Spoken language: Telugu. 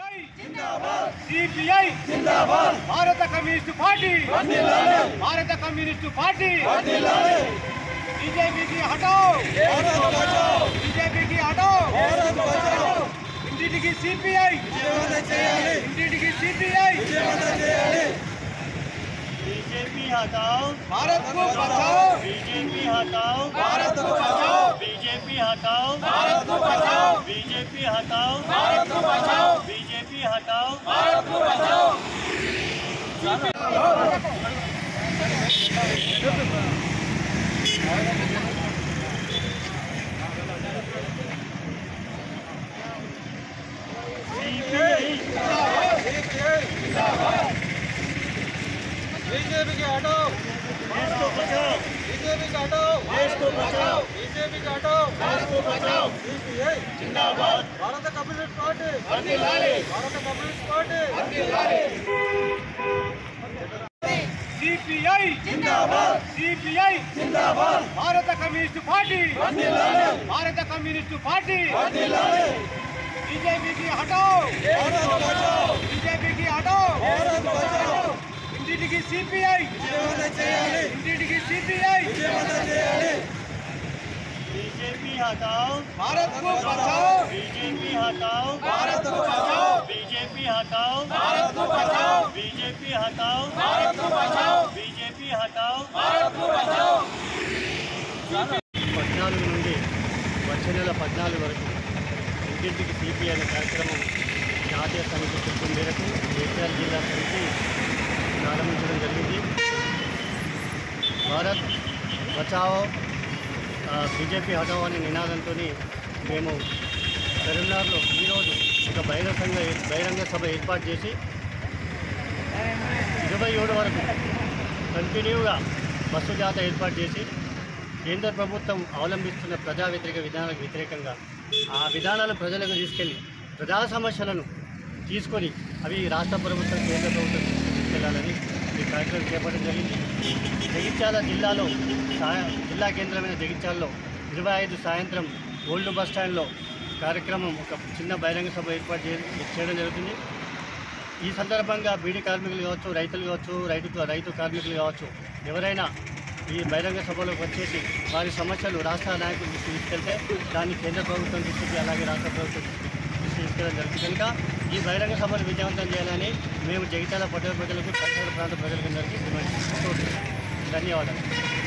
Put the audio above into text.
CPI CPI Bharat communist party Bharat communist party బీజేపీకి హటాओ బీజేపీకి హటాओ ఇంటికి సిపిఐ ఇంటికి సిపిఐ बीजेपी हटाओ భారత్ కు బచాओ बीजेपी हटाओ భారత్ కు బచాओ बीजेपी हटाओ భారత్ కు బచాओ बीजेपी हटाओ భారత్ కు బచాओ बीजेपी हटाओ భారత్ కు బచాओ बीजेपी के हटाओ देश को बचाओ बीजेपी के हटाओ देश को बचाओ बीजेपी के हटाओ భారత్ కు బచాओ सीपीआई जिंदाबाद भारत कम्युनिस्ट पार्टी వర్ధిల్లాలి भारत कम्युनिस्ट पार्टी వర్ధిల్లాలి సిపిఐ జిందాబాద్ సిపిఐ జిందాబాద్ భారత కమ్యూనిస్టు పార్టీ వర్ధిల్లాలి భారత కమ్యూనిస్టు పార్టీ వర్ధిల్లాలి బీజేపీకి హటాओ భారత్ కు బచాओ బీజేపీకి హటాओ భారత్ కు బచాओ ఇంటికి సిపిఐ చేయాలి ఇంటికి సిపిఐ చేయాలి बीजेपी हटाओ భారత్ కు బచాओ बीजेपी हटाओ భారత్ కు బచాओ बीजेपी हटाओ భారత్ కు బచాओ बीजेपी हटाओ భారత్ కు బచాओ बीजेपी हटाओ భారత్ కు బచాओ పద్నాలుగు నుండి వచ్చే నెల పద్నాలుగు వరకు ఇంటింటికి సిపి అనే కార్యక్రమం జాతీయ సమితి పిలుపు మేరకు జగిత్యాల జిల్లా సమితి ప్రారంభించడం జరిగింది భారత్ బచావో ఆ, బీజేపీ హటావో అనే నినాదంతో మేము కరీంనగర్లో ఈరోజు ఒక బహిరంగ సంఘ బహిరంగ సభ ఏర్పాటు చేసి ఇరవై ఏడు వరకు కంటిన్యూగా బస్సు జాత ఏర్పాటు చేసి కేంద్ర ప్రభుత్వం అవలంబిస్తున్న ప్రజా వ్యతిరేక విధానాలకు వ్యతిరేకంగా ఆ విధానాలను ప్రజలకు తీసుకెళ్లి ప్రజా సమస్యలను తీసుకొని అవి రాష్ట్ర ప్రభుత్వం కేంద్ర ప్రభుత్వం తీసుకెళ్లాలని ఈ కార్యక్రమం చేపట్టడం జరిగింది జగిత్యాల జిల్లాలో సాయ- జిల్లా కేంద్రమైన జగిత్యాలలో ఇరవై ఐదు సాయంత్రం ఓల్డ్ బస్ స్టాండ్లో కార్యక్రమం ఒక చిన్న బహిరంగ సభ ఏర్పాటు చే- చేయడం జరుగుతుంది ఈ సందర్భంగా బీడీ కార్మికులు కావచ్చు రైతులు కావచ్చు రైతు రైతు కార్మికులు కావచ్చు ఎవరైనా ఈ బహిరంగ సభలోకి వచ్చేసి వారి సమస్యలు రాష్ట్ర నాయకులు దృష్టికి తీసుకెళ్తే దాన్ని కేంద్ర ప్రభుత్వం దృష్టికి అలాగే రాష్ట్ర ప్రభుత్వం దృష్టికి తీసుకెళ్ళడం జరుగుతుంది కనుక ఈ బహిరంగ సభను విజయవంతం చేయాలని మేము జగిత్యాల పట్టణ ప్రజలకు పరిసర ప్రాంత ప్రజలకు అందరికీ డిమాండ్ చేస్తున్నాం. ధన్యవాదాలు